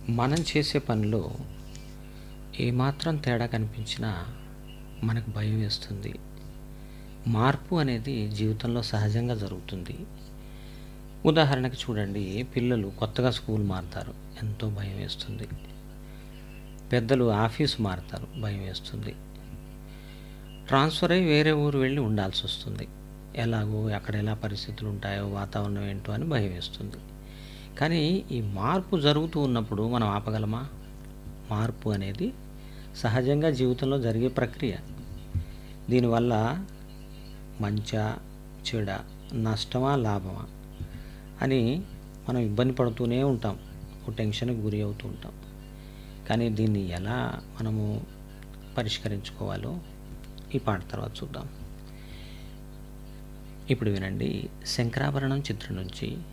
మనం చేసే పనిలో ఏమాత్రం తేడా కనిపించినా మనకు భయం వేస్తుంది మార్పు అనేది జీవితంలో సహజంగా జరుగుతుంది ఉదాహరణకి చూడండి పిల్లలు కొత్తగా స్కూల్ మారుతారు ఎంతో భయం వేస్తుంది పెద్దలు ఆఫీసు మారుతారు భయం వేస్తుంది ట్రాన్స్ఫర్ అయ్యి వేరే ఊరు వెళ్ళి ఉండాల్సి వస్తుంది ఎలాగో అక్కడ ఎలా పరిస్థితులు ఉంటాయో వాతావరణం ఏంటో అని భయం వేస్తుంది కానీ ఈ మార్పు జరుగుతూ ఉన్నప్పుడు మనం ఆపగలమా మార్పు అనేది సహజంగా జీవితంలో జరిగే ప్రక్రియ దీనివల్ల మంచా చెడ నష్టమా లాభమా అని మనం ఇబ్బంది పడుతూనే ఉంటాం ఒక టెన్షన్కి గురి అవుతూ ఉంటాం కానీ దీన్ని ఎలా మనము పరిష్కరించుకోవాలో ఈ పాట తర్వాత చూద్దాం ఇప్పుడు వినండి శంకరాభరణం చిత్రం నుంచి